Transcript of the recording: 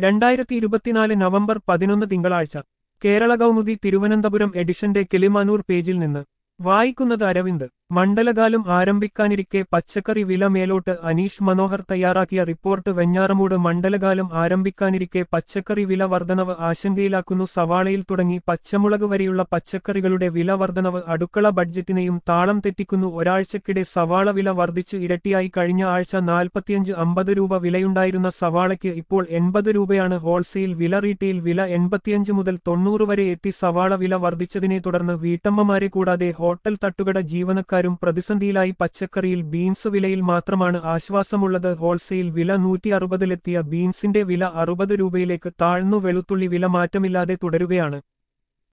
രണ്ടായിരത്തി ഇരുപത്തിനാല് നവംബർ പതിനൊന്ന് തിങ്കളാഴ്ച കേരള കൗമുദി തിരുവനന്തപുരം എഡിഷന്റെ കിളിമാനൂർ പേജിൽ നിന്ന് വായിക്കുന്നത് അരവിന്ദ് മണ്ഡലകാലം ആരംഭിക്കാനിരിക്കെ പച്ചക്കറി വില മേലോട്ട് അനീഷ് മനോഹർ തയ്യാറാക്കിയ റിപ്പോർട്ട് വെഞ്ഞാറമൂട് മണ്ഡലകാലം ആരംഭിക്കാനിരിക്കെ പച്ചക്കറി വില വർധനവ് ആശങ്കയിലാക്കുന്നു സവാളയിൽ തുടങ്ങി പച്ചമുളക് വരെയുള്ള പച്ചക്കറികളുടെ വില വർധനവ് അടുക്കള ബഡ്ജറ്റിനെയും താളം തെറ്റിക്കുന്നു ഒരാഴ്ചക്കിടെ സവാള വില വർദ്ധിച്ച് ഇരട്ടിയായി കഴിഞ്ഞ ആഴ്ച നാൽപ്പത്തിയഞ്ച് അമ്പത് രൂപ വിലയുണ്ടായിരുന്ന സവാളയ്ക്ക് ഇപ്പോൾ എൺപത് രൂപയാണ് ഹോൾസെയിൽ വില റീറ്റെയിൽ വില എൺപത്തിയഞ്ച് മുതൽ തൊണ്ണൂറ് വരെ എത്തി സവാള വില വർദ്ധിച്ചതിനെ തുടർന്ന് വീട്ടമ്മമാരെ കൂടാതെ ഹോട്ടൽ തട്ടുകട ജീവനക്കാരും പ്രതിസന്ധിയിലായി പച്ചക്കറിയിൽ ബീൻസ് വിലയിൽ മാത്രമാണ് ആശ്വാസമുള്ളത് ഹോൾസെയിൽ വില നൂറ്റി അറുപതിലെത്തിയ ബീൻസിന്റെ വില അറുപത് രൂപയിലേക്ക് താഴ്ന്നു വെളുത്തുള്ളി വില മാറ്റമില്ലാതെ തുടരുകയാണ്